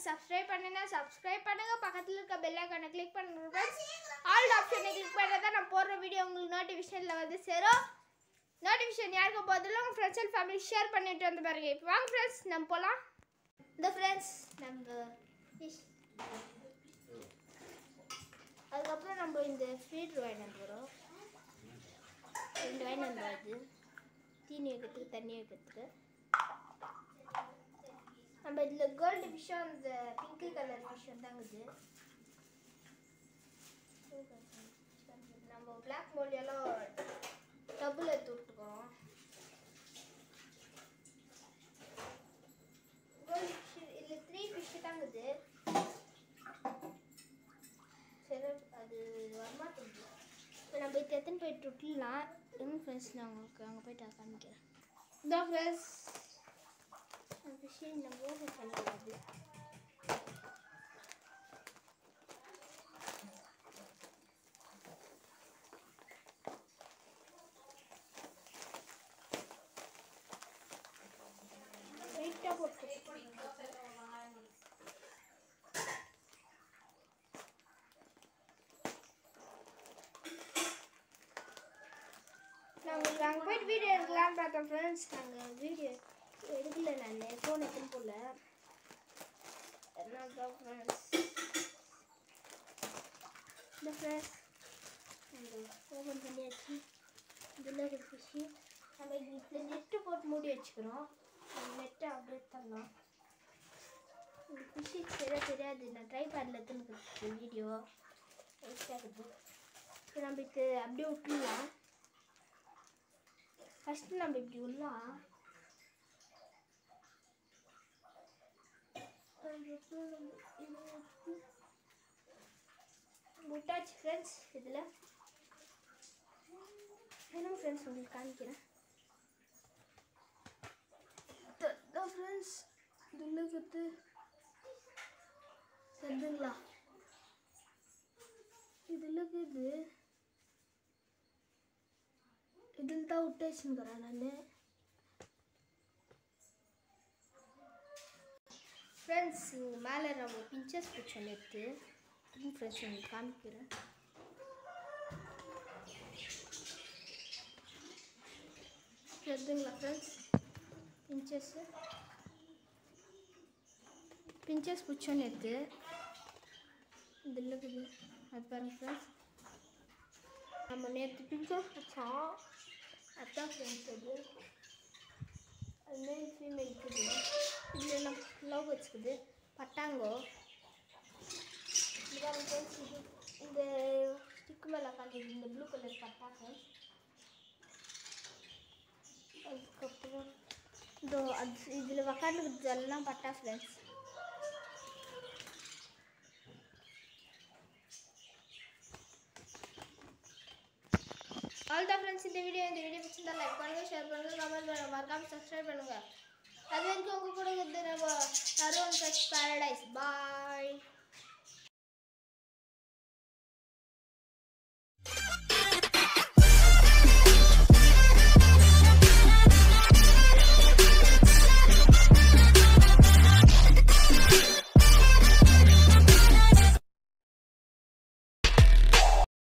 subscribe பண்ணுங்க subscribe பண்ணுங்க பக்கத்தில் இருக்க பெல் ஐக்கானை கிளிக் பண்ணுங்க ஃப்ரெண்ட்ஸ் ஆல் ஆப்ஷனை கிளிக் பண்ணால் தான் நான் போடுற வீடியோ உங்களுக்கு நோட்டிஃபிகேஷனில் வந்து சேரும் நோட்டிஃபிகேஷன் யாருக்கு போதிலும் உங்கள் ஃப்ரெண்ட்ஸ் அண்ட் ஃபேமிலி ஷேர் பண்ணிட்டு வந்து பாருங்க இப்போ வாங்க ஃப்ரெண்ட்ஸ் நம்ம போகலாம் இந்த ஃப்ரெண்ட்ஸ் நம்ம ஃபிஷ் அதுக்கப்புறம் நம்ம இந்த ஃபீட்ரு வாங்கிட்டு போகிறோம் ரெண்டு வாங்கிட்டு வருது தீனி வைக்கிறதுக்கு தண்ணி வைக்கிறதுக்கு நம்ம இதில் கோல்டு ஃபிஷ்ஷும் அந்த பிங்க் கலர் ஃபிஷ்ஷும் தாங்குது நம்ம பிளாக் மோலியெல்லாம் டபுள் எடுத்து விட்டுக்கிறோம் கோல்டு ஃபிஷ் இதில் த்ரீ ஃபிஷ்ஷு தாங்குது சரி அது வரமாட்டேங்குது இப்போ நம்ம இது எத்தனை போயிட்டு விட்டுலாம் இன்னும் ஃப்ரெண்ட்ஸ் நான் உங்களுக்கு அங்கே போயிட்டு காமிக்கிறேன் இந்த ஃப்ரெண்ட்ஸ் அந்த விஷயம் நம்ம ஓப்பன் பண்ணக்கூடாது லைட்டாக போட்டு நாங்கள் அங்கே போயிட்டு வீடியோ எடுக்கலாம்னு பார்த்தோம் ஃப்ரெண்ட்ஸ் நாங்கள் வீடியோ எடுக்கல நான் ஃபோன் எடுத்துன்னு போகல அதனால தான் ஃப்ரெண்ட்ஸ் இந்த ஃப்ரெண்ட்ஸ் நாங்கள் ஓப்பன் பண்ணியாச்சு இதில் இருக்க ஃபிஷ்ஷு நம்ம இதில் நெட்டு போட்டு மூடி வச்சுக்கிறோம் அந்த நெட்டை அப்படியே தரலாம் இந்த ஃபிஷ்ஷு சரியாக தெரியாது நான் ட்ரை பண்ணல எடுத்துன்னு வீடியோ வேஸ்ட் ஆகுது இப்போ நம்ம இது அப்படியே விட்டுலாம் ஃபஸ்ட்டு நம்ம இப்படி உள்ளலாம் விட்டாச்சு ஃப்ரெண்ட்ஸ் இதில் வேணும் ஃப்ரெண்ட்ஸ் உங்களுக்கு காமிக்கிறேன் ஃப்ரெண்ட்ஸ் இதில் இருக்குது செத்துங்களா இதில் இருக்குது இதில் தான் விட்டு வச்சுருக்கிறேன் நான் ஃப்ரெண்ட்ஸ் இங்கே மேலே நம்ம பிஞ்சஸ் பிடிச்சோம் எடுத்து ஃப்ரெண்ட்ஸ் உங்களுக்கு காமிக்கிறேன் தெரியுதுங்களா ஃப்ரெண்ட்ஸ் பிஞ்சஸ்ஸு பிஞ்சஸ் பிடிச்சோன்னு எடுத்து இதில் இருக்குது அது பாருங்க ஃப்ரெண்ட்ஸ் நம்ம நேற்று பிஞ்சஸ் வச்சோம் அதான் ஃப்ரெண்ட்ஸ் அது அது மேல் ஃபீமேல் இருக்குது இதில் எல்லாம் லவ் வச்சுக்குது பட்டாங்கோ இது பாருங்க friends, இது இந்த ஸ்டிக்கு மேலே உட்காந்துது இந்த ப்ளூ கலர் பட்டா ஃப்ரெண்ட்ஸ் அதுக்கப்புறம் இதோ அது இதில் உக்காந்துக்கிறது எல்லாம் பட்டா ஃப்ரெண்ட்ஸ் ஆல் தான் ஃப்ரெண்ட்ஸ் இந்த வீடியோ இந்த வீடியோ பிடிச்சிருந்தா லைக் பண்ணுங்க ஷேர் பண்ணுங்க கமெண்ட் பண்ணுங்க மறக்காம சப்ஸ்கிரைப் பண்ணுங்க அது வரைக்கும் உங்க கூட இருக்கிறது நம்ம தருண் டச் பேரடைஸ் பாய்